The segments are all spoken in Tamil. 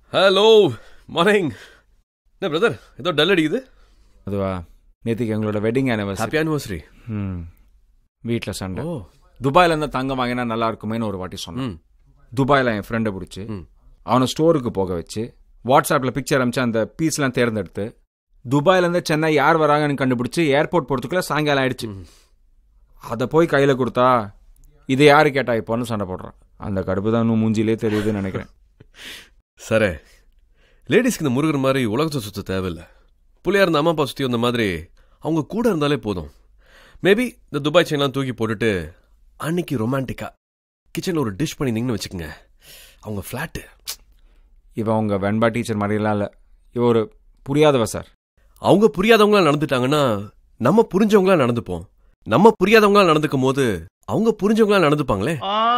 ஹலோ மார்னிங் என்ன பிரதர் ஏதோ டல் அடிக்குது அதுவா நேற்றுக்கு எங்களோட வெட்டிங் ஆனிவர்சரி ஹாப்பி ஆனிவர்சரி ம் வீட்டில் சண்டை ஓ துபாயில இருந்து தங்கம் வாங்கினா நல்லா இருக்குமேன்னு ஒரு வாட்டி சொன்னேன் ம் துபாயில் என் ஃப்ரெண்டை பிடிச்சி ம். அவனை ஸ்டோருக்கு போக வச்சு வாட்ஸ்அப்பில் பிக்சர் அனுப்பிச்சு அந்த பீஸ்லாம் தேர்ந்தெடுத்து துபாயிலேருந்து சென்னை யார் வராங்கன்னு கண்டுபிடிச்சி ஏர்போர்ட் போகிறதுக்குள்ள சாயங்காலம் ஆயிடுச்சு ம். அதை போய் கையில் கொடுத்தா இது யாரு கேட்டா இப்போன்னு சண்டை போடுறான் அந்த கடுப்பு தான் இன்னும் மூஞ்சிலே தெரியுதுன்னு நினைக்கிறேன் சரே லேடிஸ்க்கு இந்த முருகர் மாதிரி உலகத்தை சுத்த தேவையில்ல புள்ளையா இருந்த அம்மா அப்பா சுற்றி வந்த மாதிரி அவங்க கூட இருந்தாலே போதும் மேபி இந்த துபாய் செயின்லாம் தூக்கி போட்டுட்டு அன்னைக்கு ரொமான்டிக்கா கிச்சனில் ஒரு டிஷ் பண்ணியிருந்தீங்கன்னு வச்சுக்கோங்க அவங்க ஃப்ளாட்டு இவன் உங்க வெண்பா டீச்சர் மாதிரிலாம் இல்லை இவ ஒரு புரியாதவ சார் அவங்க புரியாதவங்களா நடந்துட்டாங்கன்னா நம்ம புரிஞ்சவங்களா நடந்துப்போம் நம்ம புரியாதவங்களா நடந்துக்கும் போது அவங்க புரிஞ்சவங்களா நடந்துப்பாங்களே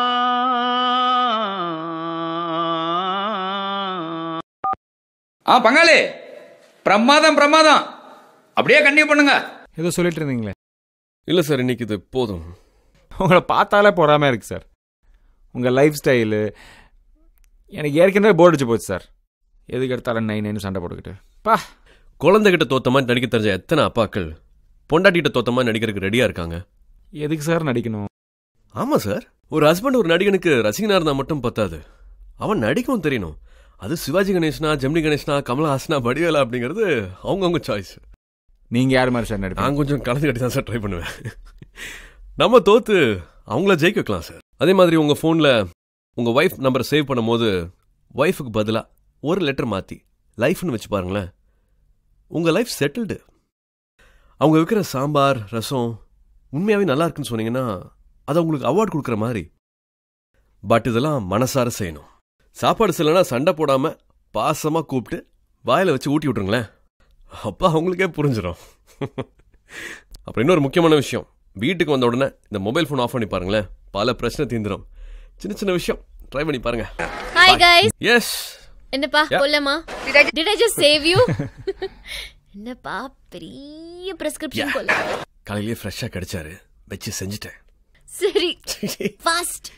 ஆ பங்காளி பிரமாதம் பிரமாதம் அப்படியே கண்டினியூ பண்ணுங்க ஏதோ சொல்லிட்டு இருந்தீங்களே இல்லை சார் இன்னைக்கு இது போதும் உங்களை பார்த்தாலே பொறாம இருக்கு சார் உங்கள் லைஃப் ஸ்டைலு எனக்கு ஏற்கனவே போர் அடிச்சு போச்சு சார் எதுக்கு எடுத்தாலும் நைன் நைன் சண்டை போட்டுக்கிட்டு பா குழந்தைகிட்ட தோத்த மாதிரி நடிக்க தெரிஞ்ச எத்தனை அப்பாக்கள் பொண்டாட்டிகிட்ட தோத்த மாதிரி நடிக்கிறதுக்கு ரெடியா இருக்காங்க எதுக்கு சார் நடிக்கணும் ஆமா சார் ஒரு ஹஸ்பண்ட் ஒரு நடிகனுக்கு ரசிகனா இருந்தா மட்டும் பத்தாது அவன் நடிக்கவும் தெரியணும் அது சிவாஜி கணேசனா ஜெமினி கணேசனா கமலஹாசனா வடிவேலா அப்படிங்கிறது அவங்கவுங்க சாய்ஸ் நீங்கள் யார் மாதிரி சார் நடிப்பீங்க நான் கொஞ்சம் கலந்து கட்டி தான் சார் ட்ரை பண்ணுவேன் நம்ம தோத்து அவங்கள ஜெயிக்க வைக்கலாம் சார் அதே மாதிரி உங்க ஃபோனில் உங்க ஒய்ஃப் நம்பரை சேவ் பண்ணும்போது ஒய்ஃபுக்கு பதிலாக ஒரு லெட்டர் மாற்றி லைஃப்னு வச்சு பாருங்களேன் உங்க லைஃப் செட்டில்டு அவங்க வைக்கிற சாம்பார் ரசம் உண்மையாகவே நல்லா இருக்குன்னு சொன்னீங்கன்னா அது உங்களுக்கு அவார்ட் கொடுக்குற மாதிரி பட் இதெல்லாம் மனசார செய்யணும் சாப்பாடு செய்யலைன்னா சண்டை போடாம பாசமா கூப்பிட்டு வாயில வச்சு ஊட்டி விட்டுருங்களேன் அப்பா அவங்களுக்கே புரிஞ்சிடும் அப்புறம் இன்னொரு முக்கியமான விஷயம் வீட்டுக்கு வந்த உடனே இந்த மொபைல் ஃபோன் ஆஃப் பண்ணி பாருங்களேன் பல பிரச்சனை தீந்துரும் சின்ன சின்ன விஷயம் ட்ரை பண்ணி பாருங்க ஹாய் கைஸ் எஸ் என்னப்பா Yeah. கொல்லமா did I just save you என்னப்பா பெரிய பிரெஸ்கிரிப்ஷன் கொல்ல காலையிலேயே ஃப்ரெஷ்ஷாக கிடைச்சாரு வச்சு செஞ்சுட்டேன் சரி ஃபாஸ்ட்